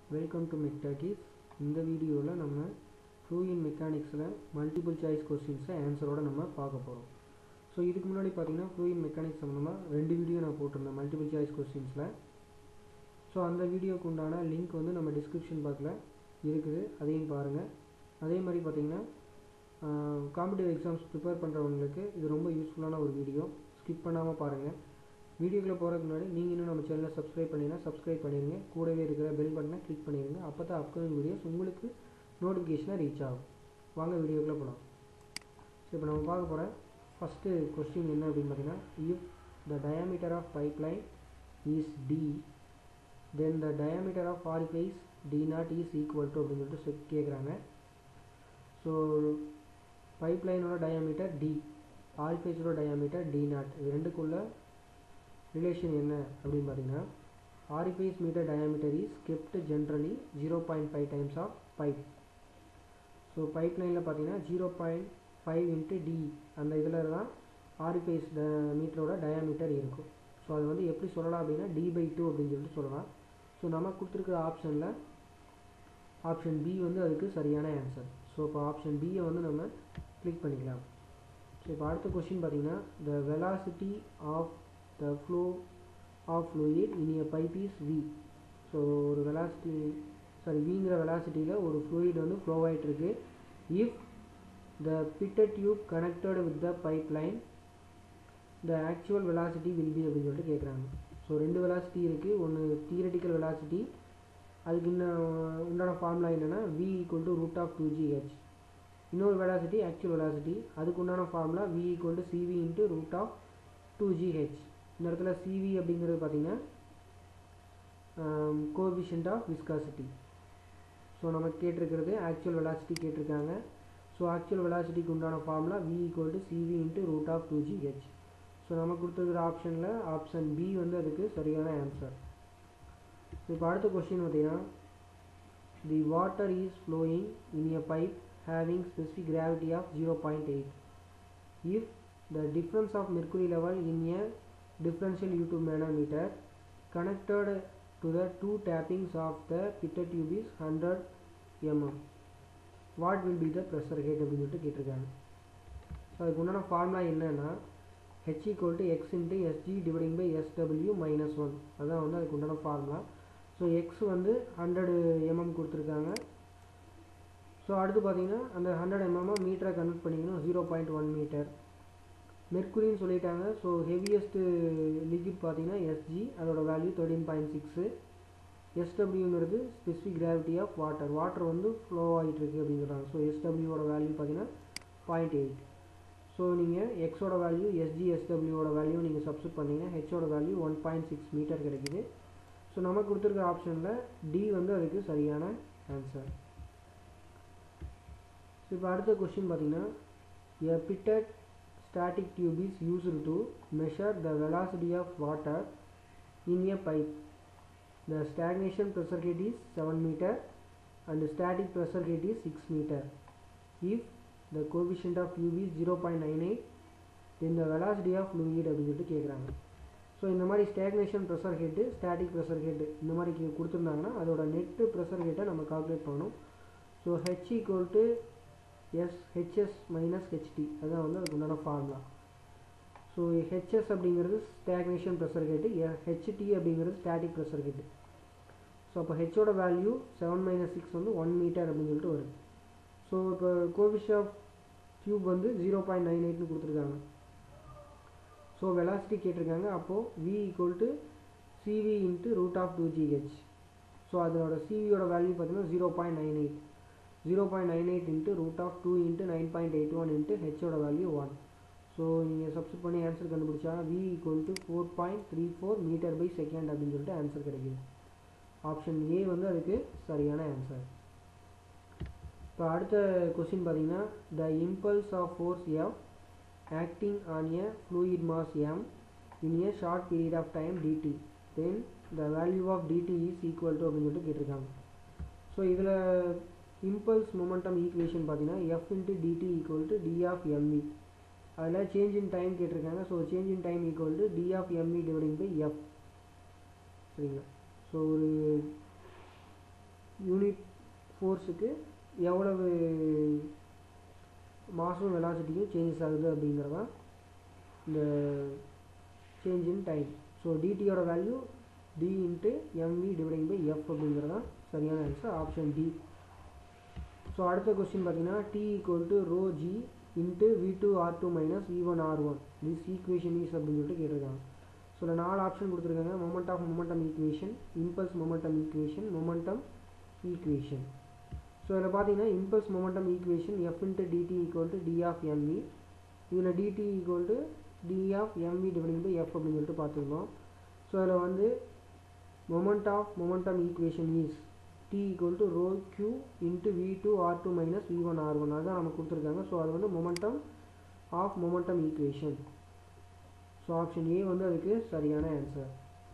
Welcome to மெக்டாக்கிஸ் இந்த வீடியோவில் நம்ம ஃப்ளூயின் மெக்கானிக்ஸில் மல்டிபிள் சாய்ஸ் கொஸ்டின்ஸை ஆன்சரோட நம்ம பார்க்க போகிறோம் ஸோ இதுக்கு முன்னாடி பார்த்தீங்கன்னா ஃப்ளூயின் மெக்கானிக்ஸ் சம்மந்தமாக ரெண்டு வீடியோ நான் போட்டிருந்தேன் மல்டிபிள் சாய்ஸ் கொஸ்டின்ஸில் ஸோ அந்த வீடியோக்கு உண்டான லிங்க் வந்து நம்ம டிஸ்கிரிப்ஷன் பாக்ஸில் இருக்குது அதையும் பாருங்கள் அதே மாதிரி பார்த்தீங்கன்னா காம்படிட்டிவ் எக்ஸாம்ஸ் ப்ரிப்பேர் பண்ணுறவங்களுக்கு இது ரொம்ப யூஸ்ஃபுல்லான ஒரு வீடியோ ஸ்கிப் பண்ணாமல் பாருங்கள் வீடியோக்குள்ளே போகிறதுக்கு முன்னாடி நீங்கள் இன்னும் நம்ம சேனலை சப்ஸ்கிரைப் பண்ணிங்கன்னா சப்ஸ்கிரைப் பண்ணிடுங்க கூடவே இருக்கிற பெல் பட்டனை கிளிக் பண்ணிடுங்க அப்போ தான் அப்கமிங் வீடியோஸ் உங்களுக்கு நோட்டிஃபிகேஷனாக ரீச் ஆகும் வாங்க வீடியோக்குள்ளே போகலாம் ஸோ இப்போ நம்ம பார்க்க போகிற ஃபஸ்ட்டு கொஸ்டின் என்ன அப்படின்னு பார்த்தீங்கன்னா if the diameter of pipeline is D then the diameter of orifice D naught is equal to அப்படின்னு சொல்லிட்டு சொ- கேட்குறாங்க ஸோ பைப் லைனோட டயாமீட்டர் டி ஆரிஃபைஸோட டயாமீட்டர் டி நாட் இது ரெண்டுக்குள்ள ரிலேஷன் என்ன அப்படின்னு பார்த்தீங்கன்னா orifice meter diameter is kept generally zero point five times of pipe so பைப் லைனில் பார்த்தீங்கன்னா zero point five into D அந்த இதில் தான் ஆரிஃபைஸ் ட மீட்டரோட டயாமீட்டர் இருக்கும் ஸோ அது வந்து எப்படி சொல்லலாம் அப்படின்னா டி பை டூ அப்படின்னு சொல்லிட்டு சொல்லலாம் ஸோ நமக்கு கொடுத்துருக்குற ஆப்ஷனில் ஆப்ஷன் பி வந்து அதுக்கு சரியான ஆன்சர் ஸோ இப்போ ஆப்ஷன் பியை வந்து நம்ம கிளிக் பண்ணிக்கலாம் ஸோ இப்போ அடுத்த கொஸ்டின் பார்த்தீங்கன்னா the velocity of the flow of fluid in a pipe is v so ஒரு வெலாசிட்டி சாரி விங்கிற வெலாசிட்டியில் ஒரு fluid வந்து ஃப்ளோ ஆகிட்டு இருக்கு if the pitted tube connected with the pipeline the actual velocity will be அப்படின்னு சொல்லிட்டு கேட்குறாங்க ஸோ ரெண்டு வெலாசிட்டி இருக்குது ஒன்று தியரட்டிக்கல் வெலாசிட்டி அதுக்கு இன்னும் உண்டான ஃபார்முலா என்னென்னா V equal to root of two GH இன்னொரு வெலாசிட்டி ஆக்சுவல் வெலாசிட்டி அதுக்கு உண்டான formula V equal to CV into root of two GH இந்த இடத்துல சிவி அப்படிங்கிறது பார்த்தீங்கன்னா கோஎஃபிஷியன்ட் ஆஃப் விஸ்காசிட்டி ஸோ நம்ம கேட்டிருக்கிறது ஆக்சுவல் வெலாசிட்டி கேட்டிருக்காங்க ஸோ ஆக்சுவல் வெலாசிட்டிக்கு உண்டான formula V equal to CV into root of two GH so நம்ம கொடுத்துருக்கிற ஆப்ஷனில் ஆப்ஷன் பி வந்து அதுக்கு சரியான ஆன்சர் இப்போ அடுத்த கொஸ்டின் பார்த்தீங்கன்னா the water is flowing in a pipe having specific gravity of zero point eight if the difference of mercury level in a differential U2 manometer connected to the two tappings of the pitted tube is 100 mm. What will be the pressure head அப்படின்னு சொல்லிட்டு கேட்டிருக்காங்க so அதுக்கு உண்டான formula என்னன்னா H equal to X into SG dividing by SW minus one அதான் வந்து அதுக்கு உண்டான ஃபார்முலா ஸோ எக்ஸ் வந்து ஹண்ட்ரடு எம்எம் கொடுத்துருக்காங்க ஸோ அடுத்து பார்த்தீங்கன்னா அந்த ஹண்ட்ரட் எம்எம்மாக மீட்டரை கன்வெர்ட் பண்ணிக்கணும் ஜீரோ பாயிண்ட் ஒன் மீட்டர் மெர்க்குரின்னு சொல்லிட்டாங்க ஸோ ஹெவியஸ்ட்டு லிக்விட் பார்த்தீங்கன்னா எஸ்ஜி அதோட வேல்யூ தேர்ட்டீன் பாயிண்ட் சிக்ஸு எஸ்டபிள்யூங்கிறது specific gravity of water water வந்து ஃப்ளோ ஆகிட்டு இருக்கு அப்படின்னு சொல்கிறாங்க ஸோ எஸ்டபிள்யூவோட வேல்யூ பார்த்தீங்கன்னா பாயிண்ட் எயிட் ஸோ நீங்கள் எக்ஸோட வேல்யூ எஸ்ஜி எஸ்டபிள்யூவோட வேல்யூ நீங்கள் சப்ஸ்டியூட் பண்ணீங்கன்னா ஹெச்சோட value one point six metre கிடைக்குது ஸோ நம்ம கொடுத்துருக்க ஆப்ஷனில் டி வந்து அதுக்கு சரியான ஆன்சர் ஸோ இப்போ அடுத்த கொஸ்டின் பார்த்தீங்கன்னா a pitted static tube is used to measure the velocity of water in a pipe. The stagnation pressure head is 7 meter and the static pressure head is 6 meter. If the coefficient of tube is 0.98 then the velocity of fluid அப்படின்னு சொல்லிட்டு கேட்குறாங்க so இந்த மாதிரி stagnation pressure head static pressure head இந்த மாதிரி K- கொடுத்துருந்தாங்கன்னா அதோட net pressure ஹெட்டை நம்ம கால்குலேட் பண்ணணும் so H equal to S HS minus HD அதான் வந்து அதுக்கு உண்டான ஃபார்முலா ஸோ ஹெச்எஸ் அப்படிங்கிறது ஸ்டாக்னேஷன் ப்ரெஷர் கேட்டு ஹெச்டி அப்படிங்கிறது ஸ்டாட்டிக் ப்ரெஷர் கேட்டு ஸோ அப்போ ஹெச்சோட வேல்யூ செவன் மைனஸ் சிக்ஸ் வந்து ஒன் மீட்டர் அப்படின்னு சொல்லிட்டு வருது ஸோ இப்போ கோவிஷ் ஆஃப் டியூப் வந்து ஜீரோ பாயிண்ட் நைன் எயிட்னு கொடுத்துருக்காங்க ஸோ வெலாசிட்டி கேட்டிருக்காங்க அப்போது V equal to CV into root of two GH so அதோட சிவியோட வேல்யூ பார்த்தீங்கன்னா zero point nine eight zero point nine eight into root of two into nine point eight one into ஹெச்சோட value one so நீங்கள் சப்ஸ்ட் பண்ணி answer கண்டுபிடிச்சா V equal to four point three four metre by second அப்படின்னு சொல்லிட்டு answer கிடைக்குது option A வந்து அதுக்கு சரியான ஆன்சர் இப்போ அடுத்த கொஸ்டின் பார்த்தீங்கன்னா the impulse of force F acting on a fluid mass m in a short period of time dt then the value of dt is equal to அப்படின்னு சொல்லிட்டு கேட்டிருக்காங்க ஸோ இதில் இம்பல்ஸ் மொமெண்டம் ஈக்குவேஷன் பார்த்தீங்கன்னா F into DT equal to D of MV அதில் change in time கேட்டிருக்காங்க so change in time equal to D of MV dividing by F சரிங்களா so ஒரு unit ஃபோர்ஸுக்கு எவ்வளவு மாஸும் வெலாசிட்டியும் சேஞ்சஸ் ஆகுது அப்படிங்கிறதான் இந்த சேஞ்ச் இன் டைம் ஸோ டிடியோட value D into MV dividing by F அப்படிங்கிறதான் சரியான ஆன்சர் ஆப்ஷன் டி ஸோ அடுத்த கொஸ்டின் பார்த்தீங்கன்னா D equal to rho G into V two R two minus V one R one this equation is அப்படின்னு சொல்லிட்டு கேட்டிருக்காங்க so இதில் நாலு option கொடுத்துருக்காங்க moment of momentum equation impulse momentum equation momentum equation so இதில் பார்த்தீங்கன்னா impulse momentum equation F into DT equal to D of MV இதில் DT equal to D of MV dividing by F அப்படின்னு சொல்லிட்டு பார்த்துருந்தோம் so அதில் வந்து moment of momentum equation is D equal to row Q into V two R two minus V one R one அதுதான் நமக்கு கொடுத்துருக்காங்க so அது வந்து momentum of momentum equation so option A வந்து அதுக்கு சரியான ஆன்சர்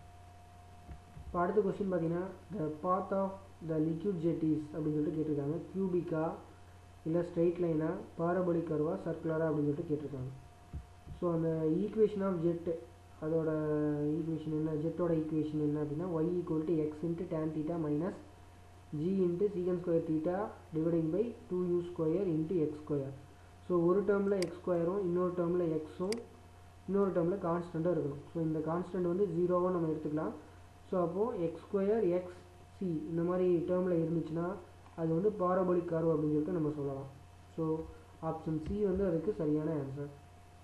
இப்போ அடுத்த கொஸ்டின் பார்த்தீங்கன்னா த பாத் ஆஃப் த லிக்யூட் ஜெட்டிஸ் அப்படின்னு சொல்லிட்டு கேட்டிருக்காங்க கியூபிக்கா இல்லை ஸ்ட்ரெயிட் லைனா பாரபோலிக் கர்வா சர்க்குலரா அப்படின்னு சொல்லிட்டு கேட்டிருக்காங்க ஸோ அந்த ஈக்குவேஷன் ஆஃப் ஜெட் அதோட ஈக்குவேஷன் என்ன ஜெட்டோட ஈக்குவேஷன் என்ன அப்படின்னா Y equal to X into tan theta minus G into secant square theta dividing by two U square into X square so ஒரு டேர்மில் எக்ஸ் ஸ்கொயரும் இன்னொரு டேர்மில் எக்ஸும் இன்னொரு டேர்மில் கான்ஸ்டண்ட்டாக இருக்கணும் ஸோ இந்த கான்ஸ்டன்ட் வந்து ஜீரோவாக நம்ம எடுத்துக்கலாம் ஸோ அப்போது எக்ஸ் ஸ்கொயர் எக்ஸ் சி இந்த மாதிரி டேர்மில் இருந்துச்சுன்னா அது வந்து பாரபோலிக் கர்வ் அப்படின்னு சொல்லிட்டு நம்ம சொல்லலாம் ஸோ ஆப்ஷன் சி வந்து அதுக்கு சரியான ஆன்சர்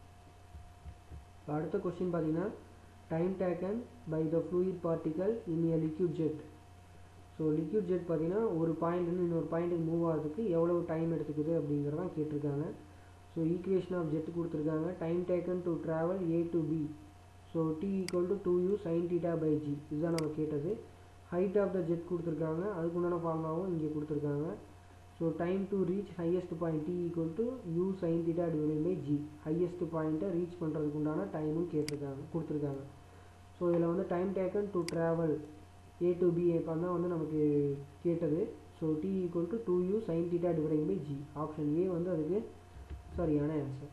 அடுத்த கொஸ்டின் பார்த்தீங்கன்னா time taken by the fluid particle in a liquid jet so liquid jet பார்த்தீங்கன்னா ஒரு பாயிண்ட்லேருந்து இன்னொரு பாயிண்ட்டுக்கு மூவ் ஆகிறதுக்கு எவ்வளவு டைம் எடுத்துக்குது அப்படிங்கிறதான் கேட்டிருக்காங்க ஸோ ஈக்குவேஷன் ஆஃப் ஜெட் கொடுத்துருக்காங்க time taken to travel A to B so T equal to two U sine theta by G இதுதான் நம்ம கேட்டது ஹைட் ஆஃப் த ஜெட் கொடுத்துருக்காங்க அதுக்கு உண்டான ஃபார்முலாவும் இங்கே கொடுத்துருக்காங்க so time to reach highest point T equal to U sine theta divide by G highest பாயிண்ட்டை ரீச் பண்ணுறதுக்கு உண்டான டைமும் கேட்டிருக்காங்க கொடுத்துருக்காங்க ஸோ இதில் வந்து time taken to travel A to B இப்போ தான் வந்து நமக்கு கேட்டது so T equal to two U sine theta divide by G option A வந்து அதுக்கு சரியான ஆன்சர்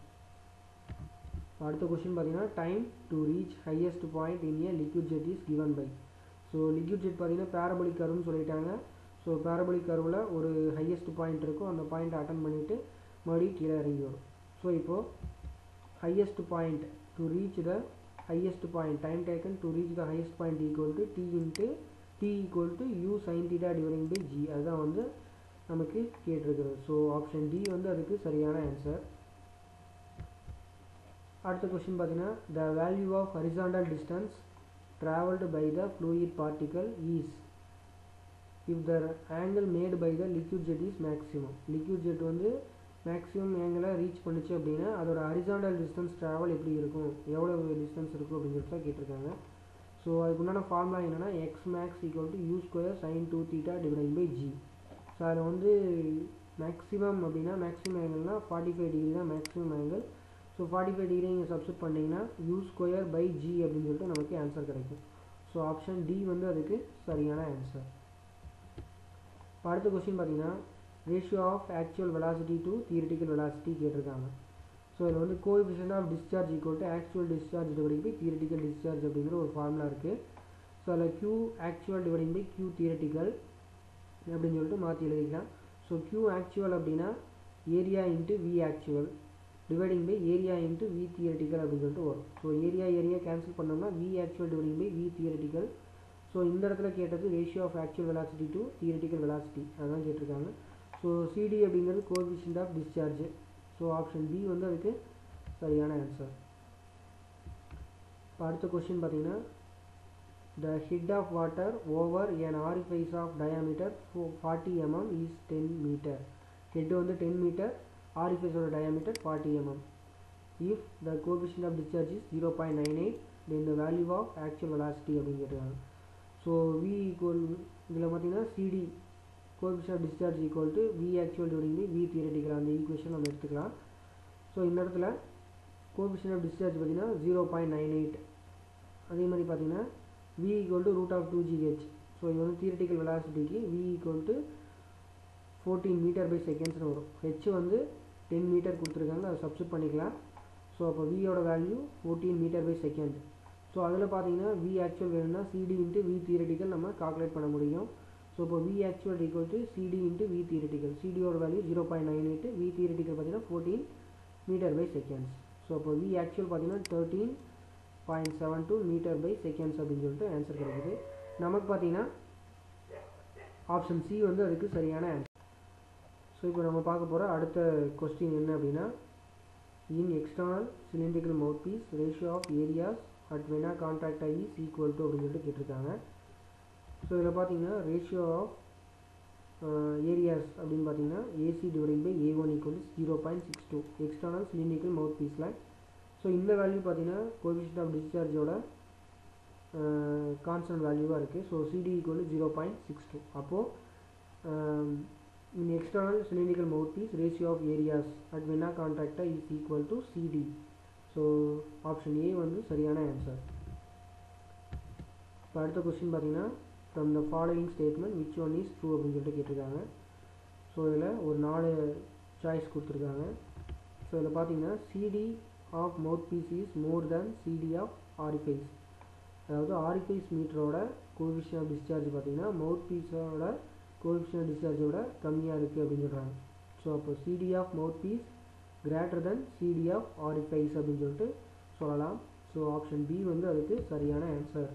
அடுத்த கொஸ்டின் பார்த்தீங்கன்னா time to reach highest point in a liquid jet is given by so liquid jet பார்த்தீங்கன்னா பேரபலிக் கர்வ்னு சொல்லிட்டாங்க so பேரபலிக் கர்வில் ஒரு highest point இருக்கும் அந்த பாயிண்ட் அட்டன் பண்ணிவிட்டு மறுபடியும் கீழே இறங்கி வரும் ஸோ இப்போது highest point to reach the highest point time taken to reach the highest point equal to T into T equal to U sine theta dividing by G அதுதான் வந்து நமக்கு கேட்டிருக்கிறது ஸோ ஆப்ஷன் டி வந்து அதுக்கு சரியான answer அடுத்த question பார்த்தீங்கன்னா the value of horizontal distance travelled by the fluid particle is if the angle made by the liquid jet is maximum liquid jet வந்து மேக்ஸிமம் ஆங்கிளை ரீச் பண்ணுச்சு அப்படின்னா அதோட ஹரிசாண்டல் டிஸ்டன்ஸ் ட்ராவல் எப்படி இருக்கும் எவ்வளோ டிஸ்டன்ஸ் இருக்கும் அப்படின்னு சொல்லிட்டு தான் கேட்டிருக்காங்க ஸோ அதுக்கு உண்டான ஃபார்முலா என்னென்னா X max equal to U square sine two theta divide by G so அதில் வந்து மேக்ஸிமம் அப்படின்னா மேக்ஸிமம் ஆங்கிள்னா ஃபார்ட்டி ஃபைவ் டிகிரி தான் maximum angle so forty five degree நீங்கள் சப்ஸ்ட் பண்ணிங்கன்னா யூ ஸ்கொயர் பை ஜி அப்படின்னு சொல்லிட்டு நமக்கு ஆன்சர் கிடைக்கும் ஸோ ஆப்ஷன் டி வந்து அதுக்கு சரியான ஆன்சர் இப்போ அடுத்த கொஸ்டின் பார்த்தீங்கன்னா ratio of actual velocity to theoretical velocity கேட்டிருக்காங்க ஸோ இதில் வந்து coefficient of discharge equal to actual discharge dividing by theoretical discharge அப்படிங்கிற ஒரு ஃபார்முலா இருக்குது ஸோ அதில் Q actual dividing by Q theoretical அப்படின்னு சொல்லிட்டு மாற்றி எழுதிக்கலாம் ஸோ க்யூ ஆக்சுவல் அப்படின்னா area into V actual dividing by area into V theoretical அப்படின்னு சொல்லிட்டு வரும் ஸோ ஏரியா ஏரியா கேன்சல் பண்ணோம்னா V actual dividing by V theoretical so இந்த இடத்துல கேட்டது ratio of actual velocity to theoretical velocity அதான் கேட்டிருக்காங்க ஸோ சிடி அப்படிங்கிறது coefficient of discharge so option B வந்து அதுக்கு சரியான ஆன்சர் இப்போ அடுத்த கொஸ்டின் பார்த்தீங்கன்னா the head of water over an orifice of diameter forty MM is ten metre head வந்து டென் மீட்டர் ஆரிஃபைஸோட diameter forty MM if the coefficient of discharge is zero point nine eight then the value of actual velocity அப்படின்னு கேட்டிருக்காங்க so V equal இதில் பார்த்தீங்கன்னா CD coefficient of discharge equal to V actual dividing by V theoretical அந்த equation நம்ம எடுத்துக்கலாம் so இந்த இடத்துல coefficient of discharge பார்த்தீங்கன்னா ஜீரோ பாயிண்ட் நைன் எயிட் அதே மாதிரி பார்த்தீங்கன்னா V equal to root of two GH so இது வந்து தியரட்டிக்கல் வெலாசிட்டிக்கு V equal to fourteen metre by செகண்ட்ஸ்னு வரும் ஹெச் வந்து டென் மீட்டர் கொடுத்துருக்காங்க அதை சப்ஸ்ட் பண்ணிக்கலாம் ஸோ அப்போ வியோட value fourteen metre by second so அதில் பார்த்தீங்கன்னா வி ஆக்சுவல் வேணும்னா சிடி இன்ட்டு வி தியரட்டிக்கல் நம்ம கால்குலேட் பண்ண முடியும் ஸோ இப்போ V actual equal to CD into V theoretical சிடியோட value zero point nine eight V theoretical பார்த்தீங்கன்னா fourteen metre by seconds so அப்போ வி ஆக்சுவல் பார்த்தீங்கன்னா thirteen point seven two metre by seconds அப்படின்னு சொல்லிட்டு answer கிடைக்குது நமக்கு பார்த்தீங்கன்னா ஆப்ஷன் சி வந்து அதுக்கு சரியான ஆன்சர் ஸோ இப்போ நம்ம பார்க்க போகிற அடுத்த கொஸ்டின் என்ன அப்படின்னா in external cylindrical mouth piece ratio of areas at vena contracta is equal to அப்படின்னு சொல்லிட்டு கேட்டிருக்காங்க ஸோ இதில் பார்த்தீங்கன்னா ரேஷியோ ஆஃப் ஏரியாஸ் அப்படின்னு பார்த்தீங்கன்னா AC dividing by A one equal zero point six two external cylindrical mouth பீஸில் so இந்த value பார்த்தீங்கன்னா கோஎஃபிஷியன்ட் ஆஃப் டிஸ்சார்ஜோட கான்ஸ்டன்ட் வேல்யூவாக இருக்குது so CD equal zero point six two அப்போது in external cylindrical mouth piece ratio of areas at vena contracta is equal to CD so option A வந்து சரியான answer இப்போ அடுத்த question பார்த்தீங்கன்னா from the following statement which one is true அப்படின்னு சொல்லிட்டு கேட்டிருக்காங்க so இதில் ஒரு நாலு சாய்ஸ் கொடுத்துருக்காங்க ஸோ இதில் பார்த்தீங்கன்னா CD of mouth piece is more than CD of orifice அதாவது ஆரிஃபைஸ் மீட்டரோட கோவிஷன் ஆஃப் டிஸ்சார்ஜ் பார்த்தீங்கன்னா மவுத் பீஸோட கோவிஷன் ஆஃப் டிஸ்சார்ஜோட கம்மியாக இருக்குது அப்படின்னு சொல்கிறாங்க ஸோ அப்போ CD of mouth piece greater than CD of orifice அப்படின்னு சொல்லிட்டு சொல்லலாம் ஸோ ஆப்ஷன் பி வந்து அதுக்கு சரியான ஆன்சர்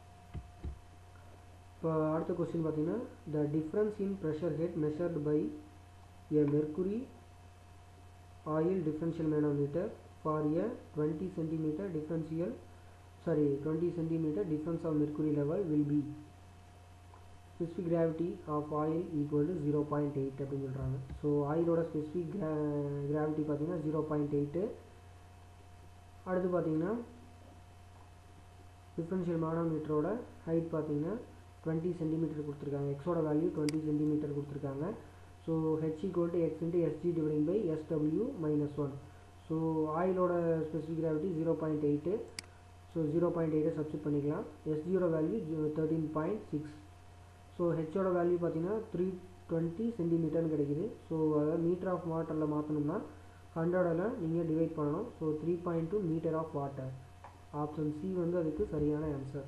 இப்போ அடுத்த கொஸ்டின் பார்த்தீங்கன்னா the difference in pressure head measured by a mercury oil differential manometer for a twenty centimetre differential sorry twenty centimetre difference of mercury level will be specific gravity of oil equal to zero point eight அப்படின்னு சொல்கிறாங்க so ஆயிலோட specific கிரா gravity பார்த்தீங்கன்னா zero point eight அடுத்து பார்த்தீங்கன்னா differential மானோமீட்டரோட height பார்த்தீங்கன்னா twenty centimetre கொடுத்துருக்காங்க எக்ஸோட வேல்யூ டுவெண்ட்டி சென்டிமீட்டர் கொடுத்துருக்காங்க so H equal to X into SG dividing by SW minus one so ஆயிலோட specific gravity zero point eight so zero point எயிட்டை சப்ஸ்டிட் பண்ணிக்கலாம் எஸ்ஜியோட value thirteen point six so ஹெச்சோட value பார்த்தீங்கன்னா த்ரீ டுவெண்ட்டி சென்டிமீட்டர்னு கிடைக்குது ஸோ அதாவது மீட்டர் ஆஃப் வாட்டரில் மாற்றணும்னா ஹண்ட்ரடில் நீங்கள் டிவைட் பண்ணணும் so three point two metre of water option C வந்து அதுக்கு சரியான ஆன்சர்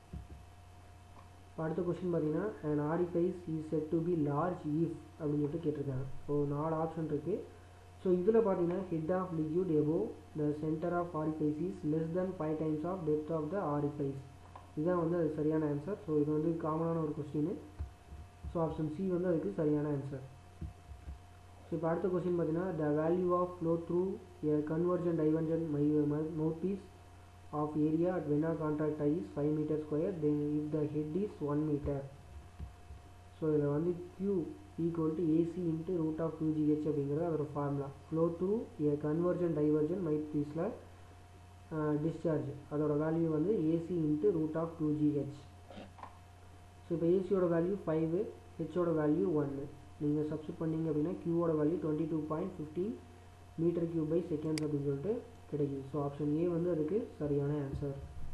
இப்போ அடுத்த கொஸ்டின் பார்த்தீங்கன்னா and orifice is set to be large if அப்படின்னு சொல்லிட்டு கேட்டிருக்காங்க ஸோ நாலு ஆப்ஷன் இருக்குது ஸோ இதில் பார்த்தீங்கன்னா head of liquid above the centre of orifice is less than five times of depth of the orifice இதுதான் வந்து அது சரியான ஆன்சர் ஸோ இது வந்து காமனான ஒரு கொஸ்டின் ஸோ ஆப்ஷன் சி வந்து அதுக்கு சரியான ஆன்சர் ஸோ இப்போ அடுத்த கொஸ்டின் பார்த்தீங்கன்னா the value of flow through a convergent divergent மை mouth piece of area at vena contracta is five metre square then if the head is one metre so இதில் வந்து Q equal to AC into root of two GH அப்படிங்கிறது அதோட formula flow through a convergent divergent மைட் பீஸில் discharge அதோட value வந்து AC into root of two GH so இப்போ ஏசியோட வேல்யூ ஃபைவு ஹெச்சோட வேல்யூ ஒன்று நீங்கள் சப்ஸ்டிட் பண்ணிங்க அப்படின்னா க்யூவோட value twenty two point fifteen metre cube by seconds அப்படின்னு சொல்லிட்டு கிடைக்குது ஸோ ஆப்ஷன் ஏ வந்து அதுக்கு சரியான ஆன்சர்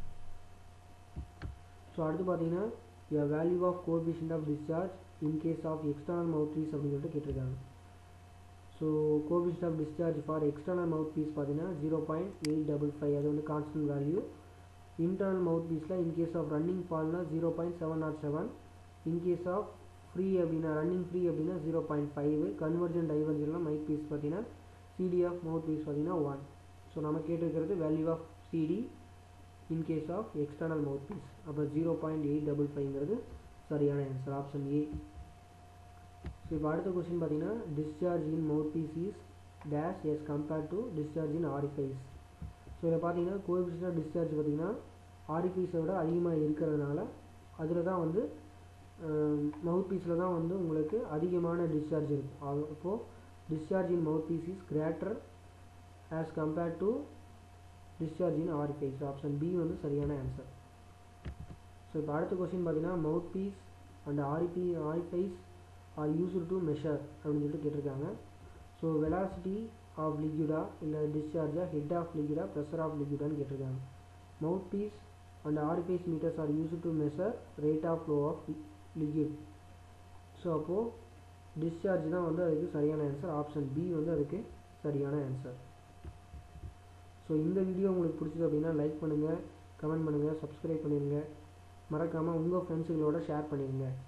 ஸோ அடுத்து பார்த்தீங்கன்னா a value of coefficient of discharge in case of external mouth piece அப்படின்னு சொல்லிட்டு கேட்டிருக்காங்க so coefficient of discharge for external mouth piece பார்த்தீங்கன்னா zero point eight double five அது வந்து கான்ஸ்டன்ட் வேல்யூ இன்டர்னல் மவுத் பீஸில் in case of running ஃபால்னா zero point seven nought seven in case of free அப்படின்னா running free அப்படின்னா ஜீரோ பாயிண்ட் ஃபைவ் கன்வர்ஜன் டைவர்ஜன்லாம் மைட் piece பார்த்தீங்கன்னா சிடி ஆஃப் மவுத் பீஸ் பார்த்தீங்கன்னா ஒன் ஸோ நம்ம கேட்டிருக்கிறது value of CD in case of external mouth piece அப்போ ஜீரோ பாயிண்ட் எயிட் டபுள் ஃபைவ்ங்கிறது சரியான ஆன்சர் ஆப்ஷன் ஏ ஸோ இப்போ அடுத்த கொஸ்டின் பார்த்தீங்கன்னா discharge in mouth piece is dash as compared to discharge in orifice so இதில் பார்த்தீங்கன்னா coefficient of discharge பார்த்தீங்கன்னா ஆரிஃபைஸை விட அதிகமாக இருக்கிறதுனால அதில் தான் வந்து மவுத் பீஸில் தான் வந்து உங்களுக்கு அதிகமான டிஸ்சார்ஜ் இருக்கும் அது அப்போது discharge in mouth piece is greater as compared to discharge in orifice option B வந்து சரியான ஆன்சர் ஸோ இப்போ அடுத்த கொஸ்டின் பார்த்தீங்கன்னா மவுத் பீஸ் அண்ட் ஆரிபி orifice are used to measure அப்படின்னு சொல்லிட்டு கேட்டிருக்காங்க ஸோ வெலாசிட்டி ஆஃப் லிக்யூடா இல்லை டிஸ்சார்ஜா ஹெட் ஆஃப் லிக்யூடா ப்ரெஷர் ஆஃப் லிக்யூடான்னு கேட்டிருக்காங்க mouth piece and orifice meters are used to measure rate of flow of liquid so அப்போது டிஸ்சார்ஜ் தான் வந்து அதுக்கு சரியான ஆன்சர் ஆப்ஷன் பி வந்து அதுக்கு சரியான ஆன்சர் ஸோ இந்த வீடியோ உங்களுக்கு பிடிச்சது அப்படின்னா லைக் பண்ணுங்கள் கமெண்ட் பண்ணுங்கள் சப்ஸ்கிரைப் பண்ணிடுங்க மறக்காமல் உங்கள் ஃப்ரெண்ட்ஸுங்களோட ஷேர் பண்ணிடுங்க